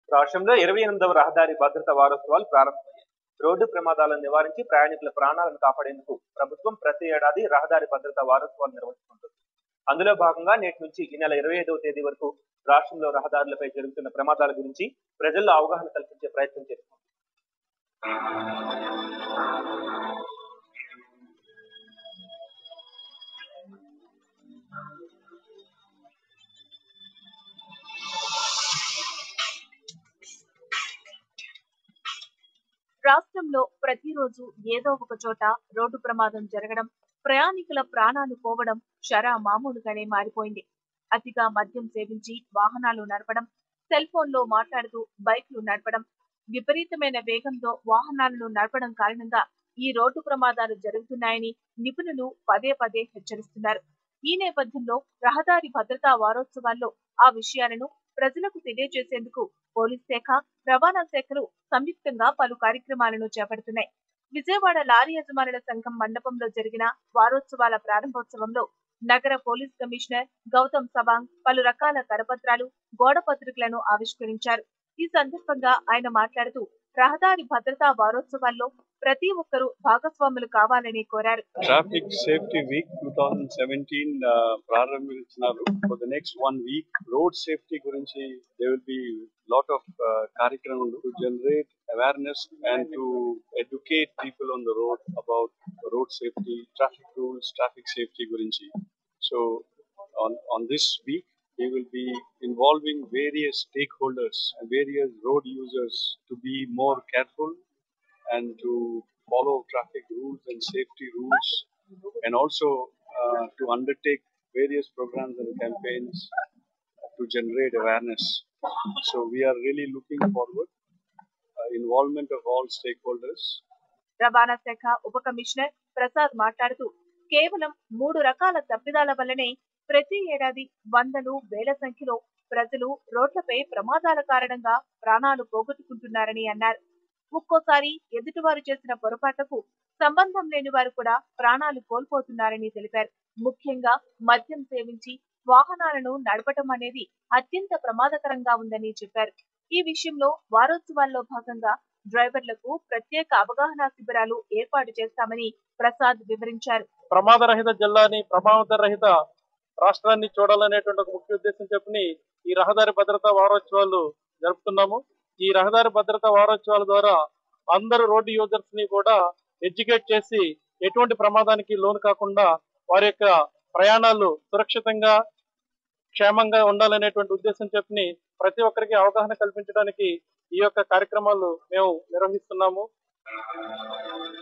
రాష్ట్రంలో ఇరవై ఎనిమిదవ రహదారి భద్రత వారోత్సవాలు ప్రారంభమయ్యాయి రోడ్డు ప్రమాదాలను నివారించి ప్రయాణికుల ప్రాణాలను కాపాడేందుకు ప్రభుత్వం ప్రతి ఏడాది రహదారి భద్రత వారోత్సవాలు నిర్వహిస్తుంటుంది అందులో భాగంగా నేటి నుంచి ఈ నెల ఇరవై ఐదవ తేదీ వరకు రాష్ట్రంలో రహదారులపై జరుగుతున్న ప్రమాదాల గురించి ప్రజల్లో అవగాహన కల్పించే ప్రయత్నం చేస్తుంది రాష్ట్రంలో ప్రతిరోజు ఏదో ఒక చోట రోడ్డు ప్రమాదం జరగడం ప్రయాణికుల ప్రాణాలు పోవడం షరా మామూలుగానే మారిపోయింది అతిగా మద్యం సేవించి వాహనాలు నడపడం సెల్ ఫోన్ లో మాట్లాడుతూ బైక్లు నడపడం విపరీతమైన వేగంతో వాహనాలను నడపడం కారణంగా ఈ రోడ్డు ప్రమాదాలు జరుగుతున్నాయని నిపుణులు పదే పదే హెచ్చరిస్తున్నారు ఈ నేపథ్యంలో రహదారి భద్రతా వారోత్సవాల్లో ఆ విషయాలను ప్రజలకు తెలియజేసేందుకు పోలీస్ శాఖ రవాణా శాఖలు సంయుక్తంగా పలు కార్యక్రమాలను చేపడుతున్నాయి విజయవాడ లారీ యజమానుల సంఘం మండపంలో జరిగిన వారోత్సవాల ప్రారంభోత్సవంలో నగర పోలీస్ కమిషనర్ గౌతమ్ సవాంగ్ పలు రకాల కరపత్రాలు గోడ పత్రికలను ఆవిష్కరించారు ఈ సందర్భంగా ఆయన మాట్లాడుతూ రహదారి భద్రతా వారోత్సవాల్లో ప్రతి ఒక్కరూ భాగస్వాములు కావాలని కోరారు traffic safety week two thousand seventeen ప్రారంభించినారు for the next one week road safety గురించి they will be lot of కార్యక్రమాలు to generate awareness and to educate people on the road about road safety traffic rules traffic safety గురించి so on on this week we will be involving various stakeholders and various road users to be more careful and to follow traffic rules and safety rules and also uh, to undertake various programs and campaigns to generate awareness so we are really looking forward uh, involvement of all stakeholders రవాణా శాఖ ఉప commissioner Prasad మాట్లాడుతూ కేవలం మూడు రకాల తప్పిదాల వల్లనే ప్రతి ఏడాది వందలు వేల సంఖ్యలో ప్రజలు రోడ్లపై ప్రమాదాల కారణంగా ప్రాణాలు పోగొట్టుకుంటున్నారని అన్నారు ఒక్కోసారి ఎదుటివారు చేసిన పొరపాట్లకు సంబంధం లేని వారు కూడా ప్రాణాలు కోల్పోతున్నారని తెలిపారు ముఖ్యంగా మద్యం సేవించి వాహనాలను నడపటం అనేది అత్యంత ప్రమాదకరంగా ఉందని చెప్పారు ఈ విషయంలో వారోత్సవాల్లో భాగంగా డ్రైవర్లకు ప్రత్యేక అవగాహన శిబిరాలు ఏర్పాటు చేస్తామని ప్రసాద్ వివరించారు ప్రమాదరహిత జిల్లాని ప్రమాద రహిత రాష్ట్రాన్ని చూడాలనేటువంటి ఒక ముఖ్య ఉద్దేశం చెప్పని ఈ రహదారి భద్రతా వారోత్సవాలు జరుపుతున్నాము ఈ రహదారి భద్రతా వారోత్సవాల ద్వారా అందరు రోడ్డు యూజర్స్ ని కూడా ఎడ్యుకేట్ చేసి ఎటువంటి ప్రమాదానికి లోను కాకుండా వారి యొక్క ప్రయాణాలు సురక్షితంగా క్షేమంగా ఉండాలనేటువంటి ఉద్దేశం చెప్పని ప్రతి ఒక్కరికి అవగాహన కల్పించడానికి ఈ యొక్క కార్యక్రమాలు మేము నిర్వహిస్తున్నాము